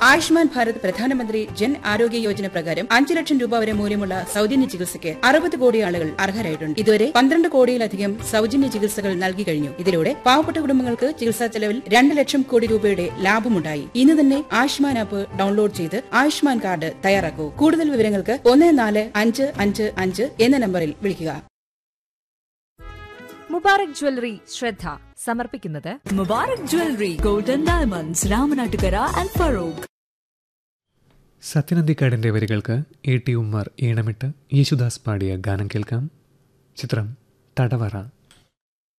ആയുഷ്മാൻ ഭാരത് പ്രധാനമന്ത്രി ജൻ ആരോഗ്യ യോജന പ്രകാരം അഞ്ച് ലക്ഷം രൂപ വരെ മൂല്യമുള്ള സൗജന്യ ചികിത്സയ്ക്ക് അറുപത് കോടി ആളുകൾ അർഹരായിട്ടുണ്ട് ഇതുവരെ പന്ത്രണ്ട് കോടിയിലധികം സൗജന്യ ചികിത്സകൾ നൽകി കഴിഞ്ഞു ഇതിലൂടെ പാവപ്പെട്ട കുടുംബങ്ങൾക്ക് ചികിത്സാ ചെലവിൽ രണ്ട് ലക്ഷം കോടി രൂപയുടെ ലാഭമുണ്ടായി ഇന്ന് തന്നെ ആയുഷ്മാൻ ആപ്പ് ഡൗൺലോഡ് ചെയ്ത് ആയുഷ്മാൻ കാർഡ് തയ്യാറാക്കൂ കൂടുതൽ വിവരങ്ങൾക്ക് ഒന്ന് നാല് അഞ്ച് അഞ്ച് അഞ്ച് എന്ന നമ്പറിൽ വിളിക്കുക മുബാറക് ജ്വല്ലറി ശ്രദ്ധ സമർപ്പിക്കുന്നത് Mubarak Jewelry, Golden Diamonds, Ramanattukara and Farouk. സത്യനന്ദിക്കാടിൻ്റെ വരികൾക്ക് എ ടി ഉമ്മർ ഈണമിട്ട് യേശുദാസ് പാടിയ ഗാനം കേൾക്കാം ചിത്രം തടവറ